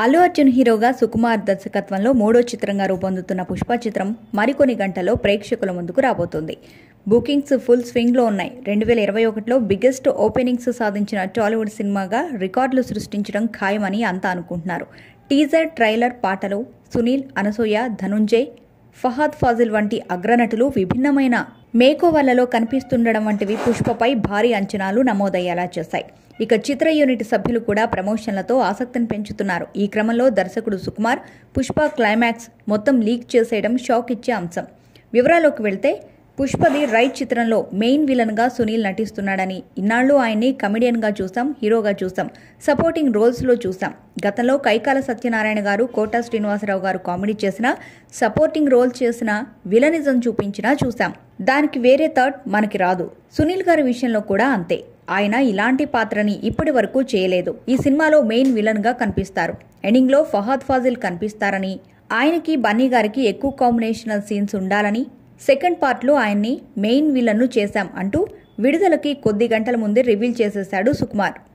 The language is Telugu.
అల్లు అర్జున్ హీరోగా సుకుమార్ దర్శకత్వంలో మూడో చిత్రంగా రూపొందుతున్న పుష్ప చిత్రం మరికొన్ని గంటల్లో ప్రేక్షకుల ముందుకు రాబోతోంది బుకింగ్స్ ఫుల్ స్వింగ్లో ఉన్నాయి రెండు వేల ఇరవై ఒకటిలో బిగ్గెస్ట్ ఓపెనింగ్స్ సాధించిన టాలీవుడ్ సినిమాగా రికార్డులు సృష్టించడం ఖాయమని అంతా అనుకుంటున్నారు టీజర్ ట్రైలర్ పాటలు సునీల్ అనసూయ ధనుంజయ్ ఫహాద్ ఫాజిల్ వంటి అగ్రనటులు విభిన్నమైన మేకోవర్లలో కనిపిస్తుండడం వంటివి పుష్పపై భారీ అంచనాలు నమోదయ్యేలా చేశాయి ఇక చిత్ర యూనిట్ సభ్యులు కూడా ప్రమోషన్లతో ఆసక్తిని పెంచుతున్నారు ఈ క్రమంలో దర్శకుడు సుకుమార్ పుష్ప క్లైమాక్స్ మొత్తం లీక్ చేసేయడం షాక్ ఇచ్చే అంశం వివరాల్లోకి వెళ్తే పుష్పది రైట్ చిత్రంలో మెయిన్ విలన్గా సునీల్ నటిస్తున్నాడని ఇన్నాళ్ళు ఆయన్ని కమెడియన్గా చూసాం హీరోగా చూసాం సపోర్టింగ్ రోల్స్లో చూసాం గతంలో కైకాల సత్యనారాయణ గారు కోటా శ్రీనివాసరావు గారు కామెడీ చేసిన సపోర్టింగ్ రోల్ చేసిన విలనిజం చూపించినా చూసాం దానికి వేరే థాట్ మనకి రాదు సునీల్ గారి విషయంలో కూడా అంతే ఆయన ఇలాంటి పాత్రని ఇప్పటి వరకు చేయలేదు ఈ సినిమాలో మెయిన్ విలన్ గా కనిపిస్తారు ఎండింగ్ లో ఫహాద్ ఫాజిల్ కనిపిస్తారని ఆయనకి బన్నీ గారికి ఎక్కువ కాంబినేషనల్ సీన్స్ ఉండాలని సెకండ్ పార్ట్లో ఆయన్ని మెయిన్ విలన్ను చేశాం అంటూ విడుదలకి కొద్ది గంటల ముందే రివీల్ చేసేశాడు సుకుమార్